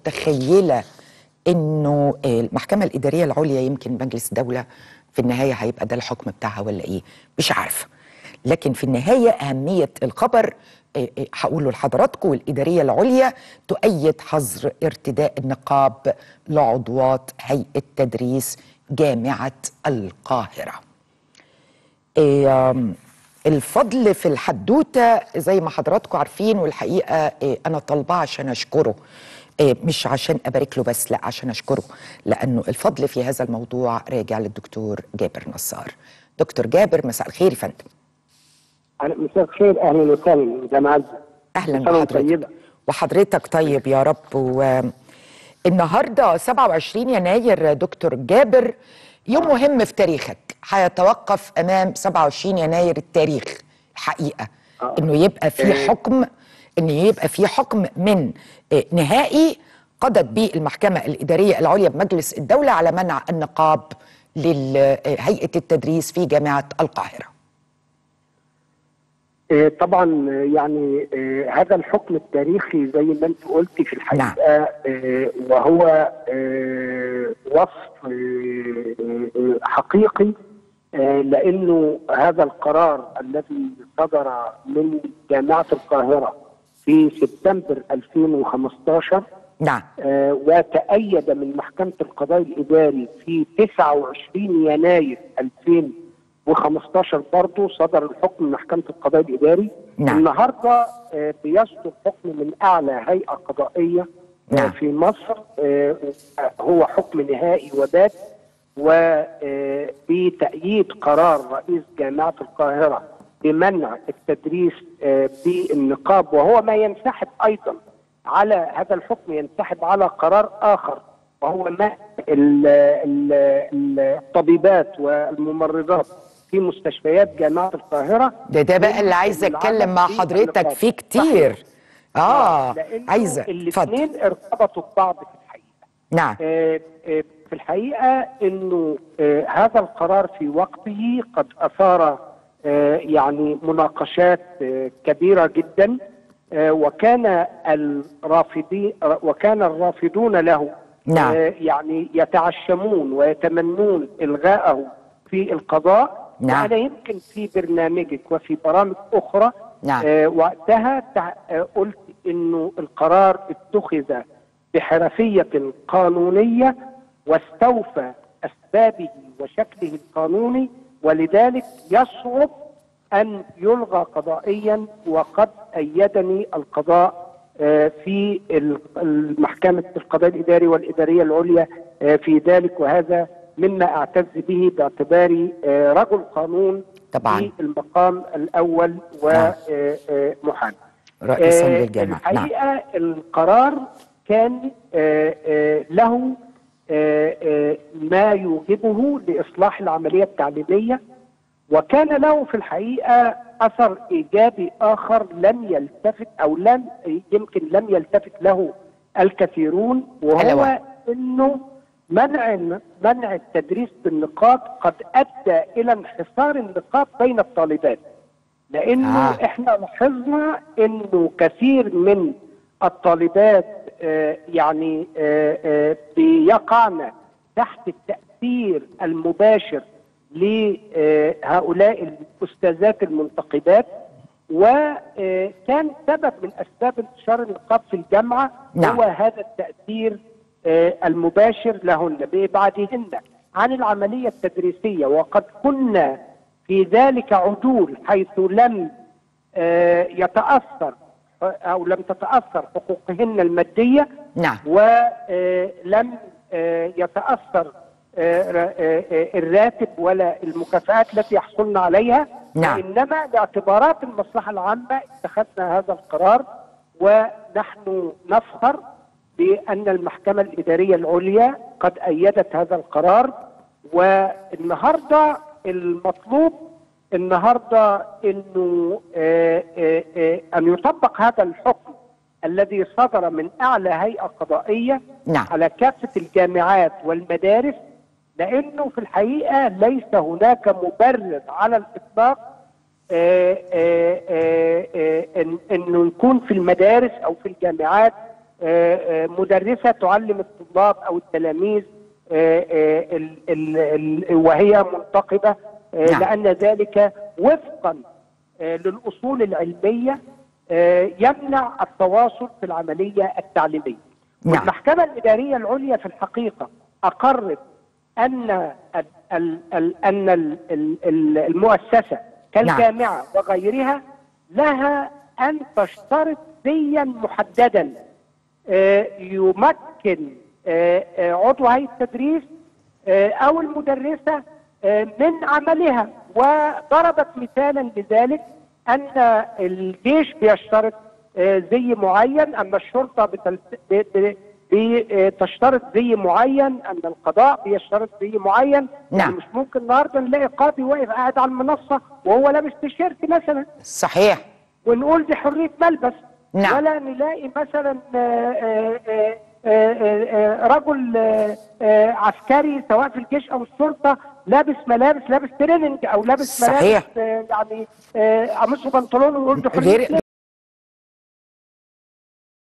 متخيله انه المحكمه الاداريه العليا يمكن مجلس الدوله في النهايه هيبقى ده الحكم بتاعها ولا ايه مش عارفه لكن في النهايه اهميه الخبر إيه إيه هقوله لحضراتكم الاداريه العليا تؤيد حظر ارتداء النقاب لعضوات هيئه تدريس جامعه القاهره إيه آم، الفضل في الحدوته زي ما حضراتكم عارفين والحقيقه إيه انا طالباه عشان اشكره إيه مش عشان ابارك له بس لا عشان اشكره لانه الفضل في هذا الموضوع راجع للدكتور جابر نصار دكتور جابر مساء الخير يا فندم أهلا- مساء الخير اهلا وسهلا مدام عزه اهلا كل سنة وأنت بحضرتك طيبة. وحضرتك طيب يا رب والنهارده 27 يناير دكتور جابر يوم مهم في تاريخك هيتوقف امام 27 يناير التاريخ الحقيقه آه. انه يبقى في إيه. حكم ان يبقى في حكم من آه، نهائي قضت به المحكمه الاداريه العليا بمجلس الدوله على منع النقاب لهيئه التدريس في جامعه القاهره آه، طبعا آه، يعني آه، هذا الحكم التاريخي زي ما انت قلتي في الحقيقه آه، وهو آه، وصف آه، آه، حقيقي آه، لانه هذا القرار الذي صدر من جامعه القاهره في سبتمبر 2015 نعم آه، وتأيد من محكمة القضاء الإداري في 29 يناير 2015 برضه صدر الحكم من محكمة القضاء الإداري نعم. النهاردة آه، بيصدر حكم من أعلى هيئة قضائية آه، نعم. في مصر آه، هو حكم نهائي وبات وبتأييد قرار رئيس جامعة القاهرة بمنع التدريس آه، بالنقاب وهو ما ينسحب أيضا على هذا الحكم ينسحب على قرار آخر وهو منع ال- ال- ال- الطبيبات والممرضات في مستشفيات جامعة القاهرة ده ده بقى اللي عايزه العمل اتكلم مع في حضرتك النقاب. فيه كتير اه لأنه عايزه اتفضل الاثنين ارتبطوا ببعض في الحقيقة نعم آه، آه، في الحقيقة أنه آه، هذا القرار في وقته قد أثار آه، يعني مناقشات آه، كبيرة جدا آه، وكان الرافضين وكان الرافضون له نعم. آه، يعني يتعشمون ويتمنون إلغاءه في القضاء نعم. وأنا يمكن في برنامجك وفي برامج أخرى نعم. آه، وقتها تع- آه، قلت انه القرار اتخذ بحرفيه قانونيه واستوفى اسبابه وشكله القانوني ولذلك يصعب ان يلغى قضائيا وقد ايدني القضاء آه، في ال- المحكمه القضاء الاداري والاداريه العليا آه، في ذلك وهذا مما اعتز به باعتباري آه، رجل قانون طبعاً. في المقام الاول نعم. ومحامي رئيسا آه، للجامعه نعم الحقيقه القرار كان آه، آه، له آه، آه، ما يوجبه لاصلاح العمليه التعليميه وكان له في الحقيقه اثر ايجابي اخر لم يلتفت او لم يمكن لم يلتفت له الكثيرون ألا وهو وهو؟ انه منع منع التدريس بالنقاط قد ادى الى انحصار النقاط بين الطالبات لانه آه. آه. احنا لاحظنا انه كثير من الطالبات آه يعني آه آه بيقعن تحت التاثير المباشر لهؤلاء الاستاذات المنتقبات وكان سبب من اسباب انتشار النقاب في الجامعه نعم. هو هذا التاثير آه، المباشر لهن بابعادهن عن العمليه التدريسيه وقد كنا في ذلك عدول حيث لم آه، يتاثر او لم تتاثر حقوقهن الماديه نعم. ولم يتاثر آه، ر- آه، آه، الراتب ولا المكافآت التي يحصلن عليها نعم. وانما لاعتبارات المصلحه العامه اتخذنا هذا القرار ونحن نفخر بان المحكمه الاداريه العليا قد ايدت هذا القرار والنهارده المطلوب النهارده انه آه، آه، آه، ان يطبق هذا الحكم الذي صدر من اعلى هيئه قضائيه نعم. على كافه الجامعات والمدارس لانه في الحقيقه ليس هناك مبرر على الاطلاق آه، آه، آه، آه، إن- انه يكون في المدارس او في الجامعات آه، آه، مدرسه تعلم الطلاب او التلاميذ آه، آه، ال- ال- ال- وهي منتقبه آه، نعم. لان ذلك وفقا آه، للاصول العلميه آه، يمنع التواصل في العمليه التعليميه. نعم. والمحكمه الاداريه العليا في الحقيقه اقرت ان ال ال ال ان ال ال ال المؤسسه كالجامعه وغيرها لها ان تشترط زيا محددا آه، يمكن آه، آه، عضو هيئه التدريس آه، او المدرسه آه، من عملها وضربت مثالا لذلك ان الجيش بيشترط آه، زي معين اما الشرطه بتلت- ب- ب- بتشترط زي معين ان القضاء بيشترط زي معين نعم. يعني مش ممكن النهارده نلاقي قاضي واقف قاعد على المنصه وهو لابس تيشيرت مثلا صحيح ونقول دي حريه ملبس نعم. ولا نلاقي مثلا آه، آه، آه، آه، آه، رجل آه، آه، عسكري سواء في الجيش او الشرطه لابس ملابس لابس تريننج او لابس صحيح. ملابس آه، يعني آه، قميص وبنطلون ويقول دي حريه غير لبس.